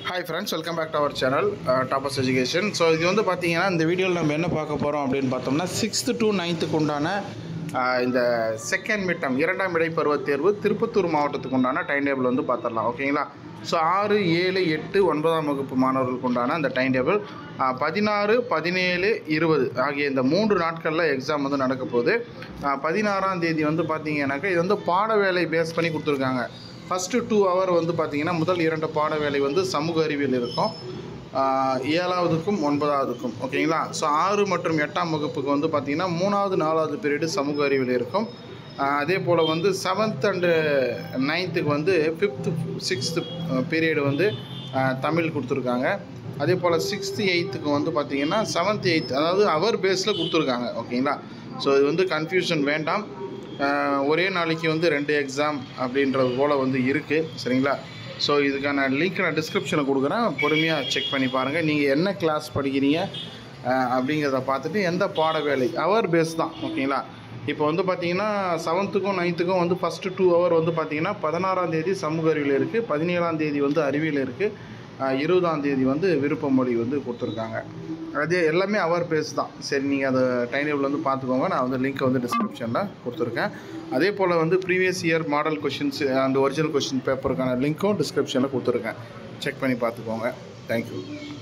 hi friends welcome back to our channel Toppers Education so இது வந்து பார்த்தீங்கன்னா இந்த வீடியோவில் நம்ம என்ன பார்க்க போகிறோம் அப்படின்னு பார்த்தோம்னா சிக்ஸ்த்து டு நைன்த்துக்கு உண்டான ஆஹ், இந்த செகண்ட் மிட்டம் இரண்டாம் இடைப்பருவத் தேர்வு திருப்பத்தூர் மாவட்டத்துக்கு உண்டான டைம் டேபிள் வந்து பார்த்துடலாம் ஓகேங்களா ஸோ ஆறு ஏழு எட்டு ஒன்பதாம் வகுப்பு மாணவர்களுக்கு உண்டான அந்த டைம் டேபிள் பதினாறு பதினேழு இருபது ஆகிய இந்த மூன்று நாட்களில் எக்ஸாம் வந்து நடக்க போகுது ஆஹ், பதினாறாம் தேதி வந்து பார்த்தீங்கன்னாக்கா இது வந்து பாட வேலை பேஸ் பண்ணி கொடுத்துருக்காங்க ஃபஸ்ட்டு டூ ஹவர் வந்து பார்த்தீங்கன்னா முதல் இரண்டு பாட வேலை வந்து சமூக அறிவியல் இருக்கும் ஆஹ் ஏழாவதுக்கும் ஒன்பதாவதுக்கும் ஓகேங்களா ஸோ ஆறு மற்றும் எட்டாம் வகுப்புக்கு வந்து பார்த்தீங்கன்னா மூணாவது நாலாவது பீரியடு சமூக அறிவியல் இருக்கும் ஆஹ் அதே போல் வந்து செவன்த் அண்டு நைன்த்துக்கு வந்து ஃபிஃப்த்து சிக்ஸ்த்து பீரியடு வந்து ஆஹ் தமிழ் கொடுத்துருக்காங்க அதே போல் சிக்ஸ்த்து எயித்துக்கு வந்து பார்த்தீங்கன்னா செவன்த் எயித் அதாவது அவர் பேஸில் கொடுத்துருக்காங்க ஓகேங்களா ஸோ இது வந்து கன்ஃபியூஷன் வேண்டாம் ஆஹ் ஒரே நாளைக்கு வந்து ரெண்டு எக்ஸாம் அப்படின்றது போல் வந்து இருக்குது சரிங்களா ஸோ இதுக்கான லிங்க் நான் டிஸ்கிரிப்ஷனில் கொடுக்குறேன் பொறுமையாக செக் பண்ணி பாருங்கள் நீங்கள் என்ன கிளாஸ் படிக்கிறீங்க ஆஹ் அப்படிங்கிறத பார்த்துட்டு எந்த பாட வேலை அவர் பேஸ் தான் ஓகேங்களா இப்போ வந்து பார்த்தீங்கன்னா செவன்த்துக்கும் நைன்த்துக்கும் வந்து ஃபஸ்ட்டு டூ ஹவர் வந்து பார்த்தீங்கன்னா பதினாறாம் தேதி சமூக அறிவியல் இருக்குது பதினேழாம் தேதி வந்து அறிவியல் இருக்குது இருபதாம் தேதி வந்து விருப்ப மொழி வந்து கொடுத்துருக்காங்க அது எல்லாமே அவர் பேஸ் தான் சரி நீங்கள் அதை டைம் டேபிள் வந்து பார்த்துக்கோங்க நான் வந்து லிங்க்கை வந்து டிஸ்கிரிப்ஷனில் கொடுத்துருக்கேன் அதே போல் வந்து ப்ரீவியஸ் இயர் மாடல் கொஷின்ஸ் அந்த ஒரிஜினல் கொஷின் பேப்பருக்கான லிங்க்கும் டிஸ்கிரிப்ஷனில் கொடுத்துருக்கேன் செக் பண்ணி பார்த்துக்கோங்க தேங்க்யூ